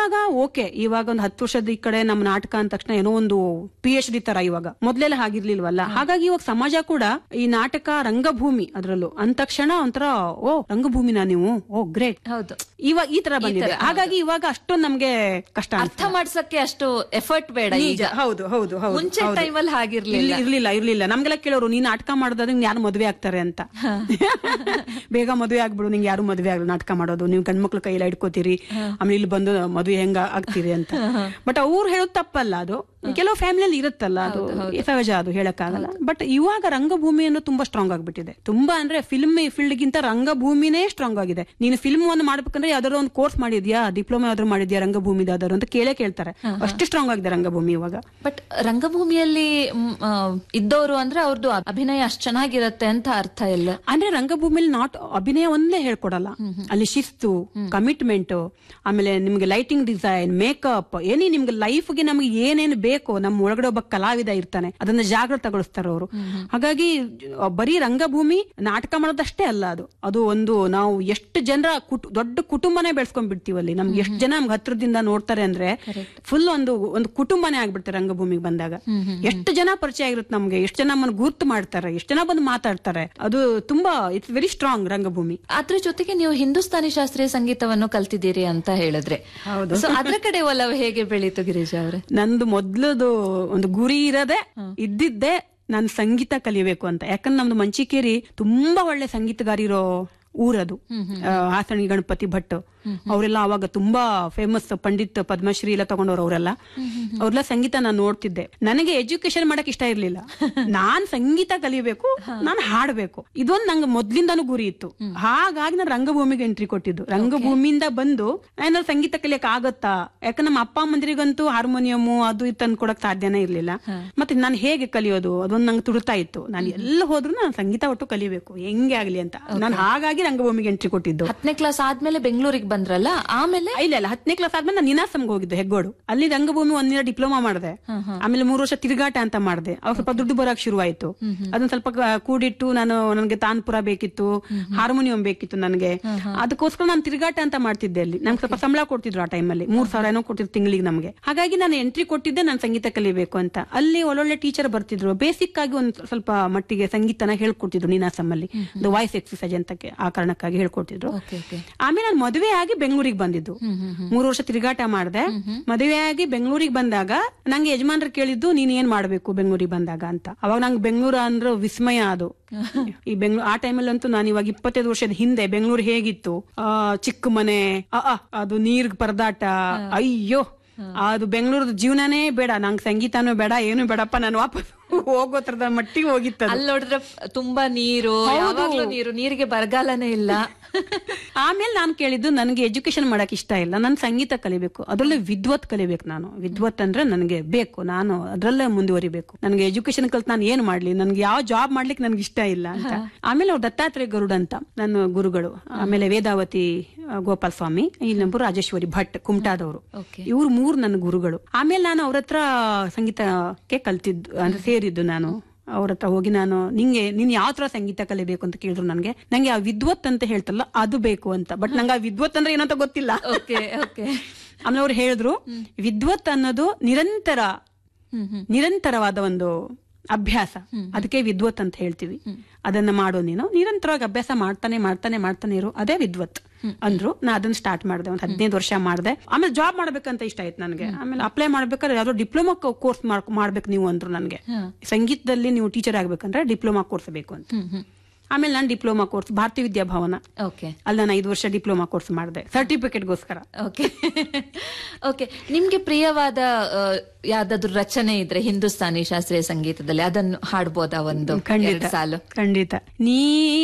ಇವಾಗ ಓಕೆ ಇವಾಗ ಒಂದು ಹತ್ತು ವರ್ಷದ ಈ ಕಡೆ ನಮ್ಮ ನಾಟಕ ಅಂದ ತಕ್ಷಣ ಏನೋ ಒಂದು ಪಿ ಎಚ್ ಡಿ ತರ ಇವಾಗ ಮೊದ್ಲೆಲ್ಲ ಹಾಗಿರ್ಲಿಲ್ವಲ್ಲ ಹಾಗಾಗಿ ಇವಾಗ ಸಮಾಜ ಕೂಡ ಈ ನಾಟಕ ರಂಗಭೂಮಿ ಅದ್ರಲ್ಲೂ ಅಂದ ತಕ್ಷಣ ಒಂಥರ ಓ ರಂಗಭೂಮಿನ ನೀವು ಓ ಗ್ರೇಟ್ ಹೌದು ಇವಾಗ ಈ ತರ ಬಂದಿದೆ ಹಾಗಾಗಿ ಇವಾಗ ಅಷ್ಟೊಂದು ನಮ್ಗೆ ಕಷ್ಟ ಅರ್ಥ ಮಾಡ್ಸಕ್ಕೆ ಅಷ್ಟು ಎಫರ್ಟ್ ಬೇಡ ಈಗ ನಿಜ ಹೌದು ಹೌದು ಹೌದು ಮುಂಚೆ ಹೌದು. ಟೈಮಲ್ಲಿ ಹಾಗಿರ್ಲಿಲ್ಲ ಇಲ್ಲಿ ಇರ್ಲಿಲ್ಲ ಇರ್ಲಿಲ್ಲ ನಮ್ಗೆಲ್ಲ ಕೇಳೋರು ನೀನ್ ನಾಟಕ ಮಾಡೋದಾದ್ರೆ ಯಾರು ಮದ್ವೆ ಆಗ್ತಾರೆ ಅಂತ ಬೇಗ ಮದ್ವೆ ಆಗ್ಬಿಡು ನಿಂಗೆ ಯಾರು ಮದ್ವೆ ಆಗಲ್ಲ ನಾಟಕ ಮಾಡೋದು ನೀವು ಗಂಡ್ಮಕ್ಳು ಕೈಯಲ್ಲಿ ಇಟ್ಕೋತೀರಿ ಆಮೇಲೆ ಇಲ್ಲಿ ಬಂದು ಮದ್ವೆ ಹೆಂಗ ಆಗ್ತೀರಿ ಅಂತ ಬಟ್ ಅವ್ರು ಹೇಳೋದು ತಪ್ಪಲ್ಲ ಅದು ಕೆಲವು ಫ್ಯಾಮಿಲಿಯಲ್ಲಿ ಇರುತ್ತಲ್ಲ ಅದು ಸಹಜ ಅದು ಹೇಳಕ್ಕಾಗಲ್ಲ ಬಟ್ ಇವಾಗ ರಂಗಭೂಮಿ ಅನ್ನೋದು ತುಂಬಾ ಸ್ಟ್ರಾಂಗ್ ಆಗ್ಬಿಟ್ಟಿದೆ ತುಂಬಾ ಅಂದ್ರೆ ಫಿಲ್ಮ್ ಫೀಲ್ಡ್ ಗಿಂತ ರಂಗಭೂಮಿನೇ ಸ್ಟ್ರಾಂಗ್ ಆಗಿದೆ ನೀನು ಫಿಲ್ಮ್ ಒಂದು ಮಾಡ್ಬೇಕಂದ್ರೆ ಯಾವ್ದಾದ್ರು ಒಂದು ಕೋರ್ಸ್ ಮಾಡಿದ್ಯಾ ಡಿಪ್ಲೊಮಾ ಯಾವ್ದಾದ್ರು ಮಾಡಿದ್ಯಾ ರಂಗಭೂಮಿ ಯಾವ್ದಾದ್ರು ಅಂತ ಕೇಳೇ ಕೇಳ್ತಾರೆ ಅಷ್ಟು ಸ್ಟ್ರಾಂಗ್ ಆಗಿದೆ ರಂಗಭೂಮಿ ಇವಾಗ ಬಟ್ ರಂಗಭೂಮಿಯಲ್ಲಿ ಮ್, ಆ, ಇದ್ದವರು ಅಂದ್ರೆ ಅವ್ರದ್ದು ಅಭಿನಯ ಅಷ್ಟ್ ಚೆನ್ನಾಗಿರತ್ತೆ ಅಂತ ಅರ್ಥ ಇಲ್ಲ ಅಂದ್ರೆ ರಂಗಭೂಮಿಲಿ ನಾಟ್ ಅಭಿನಯ ಒಂದೇ ಹೇಳ್ಕೊಡಲ್ಲ ಅಲ್ಲಿ ಶಿಸ್ತು ಕಮಿಟ್ಮೆಂಟ್ ಆಮೇಲೆ ನಿಮ್ಗೆ ಲೈಟಿಂಗ್ ಡಿಸೈನ್ ಮೇಕಪ್ ಏನೇ ನಿಮ್ಗೆ ಲೈಫ್ಗೆ ನಮ್ಗೆ ಏನೇನು ಬೇಕು ನಮ್ಮ ಒಳಗಡೆ ಒಬ್ಬ ಕಲಾವಿದ ಇರ್ತಾನೆ ಅದನ್ನ ಜಾಗೃತಗೊಳಿಸ್ತಾರೆ ಅವರು ಹಾಗಾಗಿ ಅ, ಬರೀ ರಂಗಭೂಮಿ ನಾಟಕ ಮಾಡೋದಷ್ಟೇ ಅಲ್ಲ ಅದು ಅದು ಒಂದು ನಾವು ಎಷ್ಟು ಜನರ ಕುಟು ದೊಡ್ಡ ಕುಟುಂಬನೇ ಬೆಳೆಸ್ಕೊಂಡ್ ಬಿಡ್ತೀವಿ ಅಲ್ಲಿ ನಮ್ಗೆ ಎಷ್ಟು ಜನ ನಮ್ಗೆ ಹತ್ರದಿಂದ ನೋಡ್ತಾರೆ ಅಂದ್ರೆ ಫುಲ್ ಒಂದು ಒಂದು ಕುಟುಂಬನೇ ಆಗ್ಬಿಡ್ತಾರೆ ರಂಗಭೂಮಿಗೆ ಬಂದಾಗ ಎಷ್ಟು ಜನ ಪರಿಚಯ ಆಗಿರುತ್ತೆ ನಮ್ಗೆ ಎಷ್ಟು ಜನ ನಮ್ಮನ್ನ ಗುರ್ತು ಮಾಡ್ತಾರೆ ಎಷ್ಟು ಜನ ಬಂದು ಮಾತಾಡ್ತಾರೆ ಅದು ತುಂಬಾ ಇಟ್ಸ್ ವೆರಿ ಸ್ಟ್ರಾಂಗ್ ರಂಗಭೂಮಿ ಅದ್ರ ಜೊತೆಗೆ ನೀವು ಹಿಂದೂಸ್ತಾನಿ ಶಾಸ್ತ್ರೀಯ ಸಂಗೀತವನ್ನು ಕಲ್ತಿದ್ದೀರಿ ಅಂತ ಹೇಳಿದ್ರೆ ಹೌದು. ಸೊ ಅದ್ರ ಕಡೆ ಒಲವು ಹೇಗೆ ಬೆಳೀತು ಗಿರೀಶ್ ಅವ್ರೆ ನಂದು ಮೊದ್ಲದು ಒಂದು ಗುರಿ ಇರದೆ ಇದ್ದಿದ್ದೆ ನಾನು ಸಂಗೀತ ಕಲಿಬೇಕು ಅಂತ ಯಾಕಂದ್ರೆ ನಮ್ದು ಮಂಚಿಕೇರಿ ತುಂಬಾ ಒಳ್ಳೆ ಸಂಗೀತಗಾರಿರೋ ಊರದು ಆ, ಹಾಸಣಿ ಗಣಪತಿ ಭಟ್ ಅವರೆಲ್ಲ ಅವಾಗ ತುಂಬಾ ಫೇಮಸ್ ಪಂಡಿತ್ ಪದ್ಮಶ್ರೀ ಎಲ್ಲ ತಗೊಂಡವ್ರು ಅವರೆಲ್ಲ ಅವ್ರೆಲ್ಲ ಸಂಗೀತ ನಾನು ನೋಡ್ತಿದ್ದೆ ನನಗೆ ಎಜುಕೇಶನ್ ಮಾಡಕ್ ಇಷ್ಟ ಇರ್ಲಿಲ್ಲ ನಾನ್ ಸಂಗೀತ ಕಲಿಬೇಕು ನಾನು ಹಾಡ್ಬೇಕು ಇದೊಂದು ನಂಗೆ ಮೊದ್ಲಿಂದಾನು ಗುರಿ ಇತ್ತು ಹಾಗಾಗಿ ನಾನು ರಂಗಭೂಮಿಗೆ ಎಂಟ್ರಿ ಕೊಟ್ಟಿದ್ದು ರಂಗಭೂಮಿಯಿಂದ ಬಂದು ಏನಾದ್ರು ಸಂಗೀತ ಕಲಿಯಕ್ ಆಗತ್ತಾ ಯಾಕಂದ್ರೆ ನಮ್ಮ ಅಪ್ಪ ಅಮ್ಮಂದಿರಿಗಂತೂ ಹಾರ್ಮೋನಿಯಂ ಅದು ಇದು ತಂದು ಕೊಡಕ್ ಸಾಧ್ಯನೇ ಇರ್ಲಿಲ್ಲ ಮತ್ತೆ ನಾನು ಹೇಗೆ ಕಲಿಯೋದು ಅದೊಂದು ನಂಗೆ ತುಡುತ್ತಾ ಇತ್ತು ನಾನು ಎಲ್ಲ ಹೋದ್ರು ನಾನು ಸಂಗೀತ ಒಟ್ಟು ಕಲಿಬೇಕು ಹೆಂಗೆ ಆಗ್ಲಿ ಅಂತ ನಾನು ಹಾಗಾಗಿ ರಂಗಭೂಮಿಗೆ ಎಂಟ್ರಿ ಕೊಟ್ಟಿದ್ದು ಹತ್ತನೇ ಕ್ಲಾಸ್ ಆದ್ಮೇಲೆ ಬೆಂಗಳೂರಿಗೆ ಬಂದ್ರಲ್ಲ ಆಮೇಲೆ ಇಲ್ಲ ಇಲ್ಲ ಹತ್ತನೇ ಕ್ಲಾಸ್ ಆದ್ಮೇಲೆ ನಾನು ನಿನಾಸಂಗೆ ಹೋಗಿದ್ದೆ ಹೆಗ್ಗೋಡು ಅಲ್ಲಿ ರಂಗಭೂಮಿ ಒಂದಿನ ಡಿಪ್ಲೊಮಾ ಮಾಡಿದೆ ಆಮೇಲೆ ಮೂರು ವರ್ಷ ತಿರುಗಾಟ ಅಂತ ಮಾಡಿದೆ ಅವಾಗ ಸ್ವಲ್ಪ ದುಡ್ಡು ಬರಕ್ ಶುರುವಾಯ್ತು ಅದನ್ನ ಸ್ವಲ್ಪ ಕ- ಕೂಡಿಟ್ಟು ನಾನು ನನಗೆ ತಾನ್ಪುರ ಬೇಕಿತ್ತು ಹಾರ್ಮೋನಿಯಂ ಬೇಕಿತ್ತು ನನಗೆ ಅದಕ್ಕೋಸ್ಕರ ನಾನು ತಿರುಗಾಟ ಅಂತ ಮಾಡ್ತಿದ್ದೆ ಅಲ್ಲಿ ನಂಗೆ ಸ್ವಲ್ಪ ಸಂಬಳ ಕೊಡ್ತಿದ್ರು ಆ ಟೈಮಲ್ಲಿ ಮೂರ್ ಸಾವಿರ ಏನೋ ಕೊಡ್ತಿದ್ರು ತಿಂಗಳಿಗೆ ನಮಗೆ ಹಾಗಾಗಿ ನಾನು ಎಂಟ್ರಿ ಕೊಟ್ಟಿದ್ದೆ ನಾನು ಸಂಗೀತ ಕಲಿಬೇಕು ಅಂತ ಅಲ್ಲಿ ಒಳ್ಳೊಳ್ಳೆ ಟೀಚರ್ ಬರ್ತಿದ್ರು ಬೇಸಿಕ್ ಆಗಿ ಒಂದು ಸ್ವಲ್ಪ ಮಟ್ಟಿಗೆ ಸಂಗೀತನ ಹೇಳ್ಕೊಡ್ತಿದ್ರು ನೀನಾಸಮ್ಮಲ್ಲಿ ವಾಯ್ಸ್ ಎಕ್ಸಸೈಸ್ ಅಂತ ಆ ಕಾರಣಕ್ಕಾಗಿ ಹೇಳ್ಕೊಡ್ತಿದ್ರು ಓಕೆ ಓಕೆ ಆಮೇಲೆ ನಾನು ಮದುವೆ ಆಗಿ ಬೆಂಗಳೂರಿಗೆ ಬಂದಿದ್ದು ಮೂರು ವರ್ಷ ತಿರುಗಾಟ ಮಾಡಿದೆ ಮದುವೆ ಆಗಿ ಬೆಂಗಳೂರಿಗೆ ಬಂದಾಗ ನಂಗೆ ಯಜಮಾನ್ರು ಕೇಳಿದ್ದು ನೀನ್ ಏನ್ ಮಾಡ್ಬೇಕು ಬೆಂಗಳೂರಿಗೆ ಬಂದಾಗ ಅಂತ ಅವಾಗ ನಂಗೆ ಬೆಂಗಳೂರು ಅಂದ್ರೆ ವಿಸ್ಮಯ ಅದು ಈ ಬೆಂಗಳೂರು ಆ ಟೈಮಲ್ಲಿ ಅಂತೂ ನಾನು ಇವಾಗ ಇಪ್ಪತ್ತೈದು ವರ್ಷದ ಹಿಂದೆ ಬೆಂಗಳೂರು ಹೇಗಿತ್ತು ಆ ಚಿಕ್ಕ ಮನೆ ಅ, ಅ, ಅದು ನೀರ್ ಪರದಾಟ ಅಯ್ಯೋ ಅದು ಬೆಂಗಳೂರದ ಜೀವನನೇ ಬೇಡ ನಂಗೆ ಸಂಗೀತನೂ ಬೇಡ ಏನು ಬೇಡಪ್ಪ ನಾನು ವಾಪಸ್ ಹೋಗೋ ತರದ ಮಟ್ಟಿಗೆ ಹೋಗಿತ್ತು ಅದು. ಅಲ್ಲಿ ನೋಡಿದ್ರೆ ತುಂಬಾ ನೀರು ಯಾವಾಗ್ಲೂ ನೀರು ನೀರಿಗೆ ಬರಗಾಲನೇ ಇಲ್ಲ ಆಮೇಲೆ ನಾನು ಕೇಳಿದ್ದು ನನಗೆ ಎಜುಕೇಶನ್ ಮಾಡಕ್ ಇಷ್ಟ ಇಲ್ಲ ನಾನು ಸಂಗೀತ ಕಲಿಬೇಕು ಅದರಲ್ಲೇ ವಿದ್ವತ್ ಕಲಿಬೇಕು ನಾನು ವಿದ್ವತ್ ಅಂದ್ರೆ ನನಗೆ ಬೇಕು ನಾನು ಅದರಲ್ಲೇ ಮುಂದುವರಿಬೇಕು ನನಗೆ ಎಜುಕೇಶನ್ ಕಲ್ತ್ ನಾನು ಏನ್ ಮಾಡ್ಲಿ ನನ್ಗೆ ಯಾವ ಜಾಬ್ ಮಾಡ್ಲಿಕ್ಕೆ ನನ್ಗೆ ಇಷ್ಟ ಇಲ್ಲ ಅಂತ ಆಮೇಲೆ ಅವ್ರು ದತ್ತಾತ್ರೇಯ ಗರುಡ್ ಅಂತ ನನ್ನ ಗುರುಗಳು ಆಮೇಲೆ ವೇದಾವತಿ ಆ, ಗೋಪಾಲ್ ಸ್ವಾಮಿ ಇನ್ನೊಬ್ಬರು ರಾಜೇಶ್ವರಿ ಭಟ್ ಕುಮಟಾದವರು Okay. ಇವ್ರು ಮೂರು ನನ್ನ ಗುರುಗಳು ಆಮೇಲೆ ನಾನು ಅವ್ರ ಹತ್ರ ಸಂಗೀತಕ್ಕೆ ಕಲ್ತಿದ್ದು ಅಂದ್ರೆ ಸೇರಿದ್ದು ನಾನು ಅವ್ರ ಹತ್ರ ಹೋಗಿ ನಾನು ನಿಂಗೆ ನೀನ್ ಯಾವ ತರ ಸಂಗೀತ ಕಲಿಬೇಕು ಅಂತ ಕೇಳಿದ್ರು ನನ್ಗೆ ನಂಗೆ ಆ ವಿದ್ವತ್ ಅಂತ ಹೇಳ್ತಲ್ಲ ಅದು ಬೇಕು ಅಂತ ಬಟ್ ನಂಗೆ ಆ ವಿದ್ವತ್ ಅಂದ್ರೆ ಏನಂತ ಗೊತ್ತಿಲ್ಲ ಓಕೆ ಓಕೆ ಆಮೇಲೆ ಅವ್ರು ಹೇಳಿದ್ರು ವಿದ್ವತ್ ಅನ್ನೋದು ನಿರಂತರ ನಿರಂತರವಾದ ಒಂದು ಅಭ್ಯಾಸ ಅದಕ್ಕೆ ವಿದ್ವತ್ ಅಂತ ಹೇಳ್ತೀವಿ ಅದನ್ನ ಮಾಡೋ ನೀನು ನಿರಂತರವಾಗಿ ಅಭ್ಯಾಸ ಮಾಡ್ತಾನೆ ಮಾಡ್ತಾನೆ ಮಾಡ್ತಾನೆ ಇರು ಅದೇ ವಿದ್ವತ್ ಅಂದ್ರು ನಾ ಅದನ್ನ ಸ್ಟಾರ್ಟ್ ಮಾಡಿದೆ ಒಂದು ಹದಿನೈದು ವರ್ಷ ಮಾಡಿದೆ ಆಮೇಲೆ ಜಾಬ್ ಮಾಡ್ಬೇಕಂತ ಇಷ್ಟ ಆಯ್ತು ನನಗೆ ಆಮೇಲೆ ಅಪ್ಲೈ ಮಾಡ್ಬೇಕಾದ್ರೆ ಯಾವ್ದೋ ಡಿಪ್ಲೊಮಾ ಕೋರ್ಸ್ ಮಾಡ್ಬೇಕು ನೀವು ಅಂದ್ರು ನನಗೆ ಸಂಗೀತದಲ್ಲಿ ನೀವು ಟೀಚರ್ ಆಗ್ಬೇಕಂದ್ರೆ ಡಿಪ್ಲೊಮಾ ಕೋರ್ಸ್ ಬೇಕು ಅಂತ ಆಮೇಲೆ ನಾನು ಡಿಪ್ಲೊಮಾ ಕೋರ್ಸ್ ಭಾರತೀಯ ವಿದ್ಯಾಭವನ ಓಕೆ ಅಲ್ಲಿ ನಾನು ಐದು ವರ್ಷ ಡಿಪ್ಲೊಮಾ ಕೋರ್ಸ್ ಮಾಡಿದೆ ಸರ್ಟಿಫಿಕೇಟ್ಗೋಸ್ಕರ ಓಕೆ ಓಕೆ ನಿಮ್ಗೆ ಪ್ರಿಯವಾದ ಆ, ಯಾವ್ದಾದ್ರು ರಚನೆ ಇದ್ರೆ ಹಿಂದೂಸ್ತಾನಿ ಶಾಸ್ತ್ರೀಯ ಸಂಗೀತದಲ್ಲಿ ಅದನ್ನು ಹಾಡ್ಬೋದಾ ಒಂದು ಖಂಡಿತ ಎರಡ್ ಸಾಲು ಖಂಡಿತ ನೀ